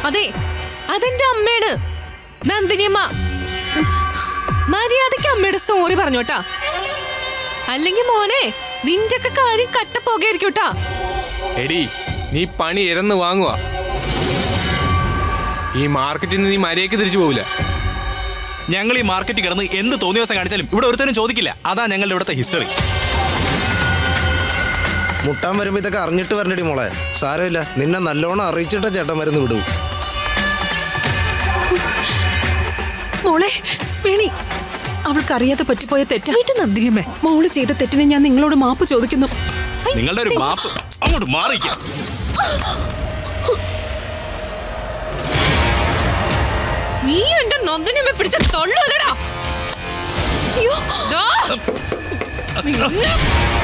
അതെ അതെന്റെ അമ്മയാണ് നന്ദിനിയമ്മ മര്യാദയ്ക്ക് അമ്മയുടെ സോറി പറഞ്ഞോട്ടാ അല്ലെങ്കിൽ മോനെ നിന്റെ ഒക്കെ കാര്യം കട്ടപ്പോകായിരിക്കൂട്ടാ എടി നീ പണി ഇരന്ന് വാങ്ങുക ഈ മാർക്കറ്റിൽ നിന്ന് നീ മര്യാദയ്ക്ക് തിരിച്ചു പോകില്ല ഞങ്ങൾ ഈ മാർക്കറ്റിൽ കിടന്ന് എന്ത് തോന്നിയ ദിവസം കാണിച്ചാലും ഇവിടെ ഒരുത്തരും ചോദിക്കില്ല അതാ ഞങ്ങളുടെ ഇവിടുത്തെ ഹിസ്റ്ററി മുട്ടാൻ വരുമ്പോ ഇതൊക്കെ അറിഞ്ഞിട്ട് വരണടി മോളെ സാരമില്ല നിന്നെ നല്ലോണം അറിയിച്ചിട്ട ചേട്ടൻ മരുന്ന് വിടൂ മോളെ വേണി അവൾക്കറിയാതെ പറ്റിപ്പോയ തെറ്റാ വീട്ടു നന്ദിനിയമ്മേ മോള് ചെയ്ത തെറ്റിനെ ഞാൻ നിങ്ങളോട് മാപ്പ് ചോദിക്കുന്നു നിങ്ങളുടെ ഒരു മാപ്പ് അങ്ങോട്ട് മാറിക്കാം നീ എന്റെ നന്ദിനിയമ്മ പിടിച്ച തൊള്ളൂലടാ അയ്യോ ദാ. നിന്നെ-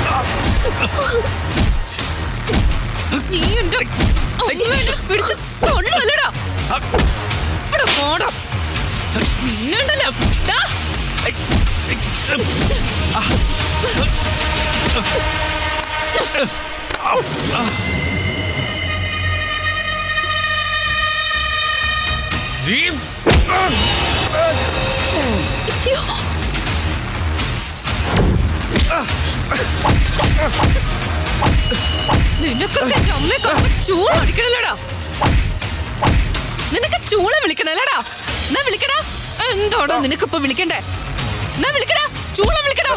നീ എന്റെ അമ്മേനെ പിടിച്ച തൊള്ളൂലടാ ഇവിടെ പോടാ നിന്നുണ്ടല്ലോ ദാ. നിനക്കൊക്കെ എന്റെ അമ്മയെ കാണുമ്പോ ചൂള വിളിക്കണല്ലോടാ നിനക്ക് ചൂള വിളിക്കണല്ലടാ എന്നാ വിളിക്കടാ എന്തോടാ നിനക്കിപ്പൊ വിളിക്കണ്ടേ എന്നാ വിളിക്കടാ ചൂള വിളിക്കടാ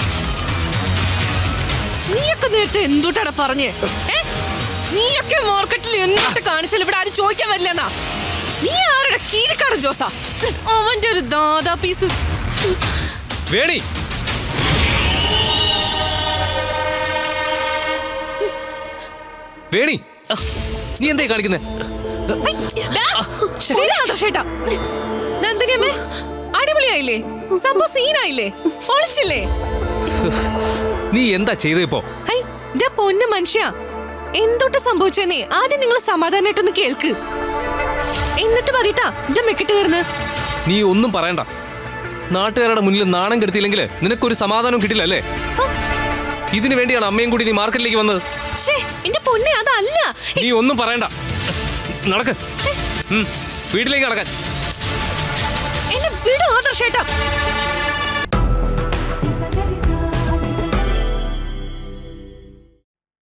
നീയൊക്കെ നേരത്തെ എന്തുട്ടാടാ പറഞ്ഞേ ഏ നീയൊക്കെ മാർക്കറ്റിൽ എന്തൊട്ട് കാണിച്ചാൽ ഇവിടെ ആരും ചോദിക്കാൻ വരില്ലെന്നാ നീ ആരുടെ കീരിക്കാടൻ ജോസാ അവന്റെ ഒരു ദാദാ പീസ് വേണി വേണി ആ, നീ എന്തായി കാണിക്കുന്നത് ദാ, ഇവിടെ ആദർശേട്ടാ. നന്ദിനിയമ്മേ അടിപൊളിയായില്ലേ സംഭവം സീനായില്ലേ പൊളിച്ചില്ലേ നീ എന്താ ചെയ്തത് ഇപ്പോ ഹൈ എന്റെ പൊന്നു മനുഷ്യ എന്തൊട്ട് സംഭവിച്ചെന്നേ ആദ്യം നിങ്ങൾ സമാധാനമായിട്ടൊന്ന് കേൾക്ക് എന്നിട്ട് പറയട്ടാ എന്റെ മെക്കിട്ട് കയറുന്ന് നീ ഒന്നും പറയണ്ട നാട്ടുകാരുടെ മുന്നിൽ നാണം കെടുത്തിയില്ലെങ്കിൽ നിനക്കൊരു സമാധാനം കിട്ടില്ല അല്ലേ ഇതിനു വേണ്ടിയാണ് അമ്മയും കൂടി നീ മാർക്കറ്റിലേക്ക് വന്നത് ഷേ എന്റെ പൊന്നെ അതല്ല നീ ഒന്നും പറയണ്ട നടക്ക് ഉം, വീട്ടിലേക്ക് നടക്കാൻ എന്നെ വിടോ ആദർശേട്ടാ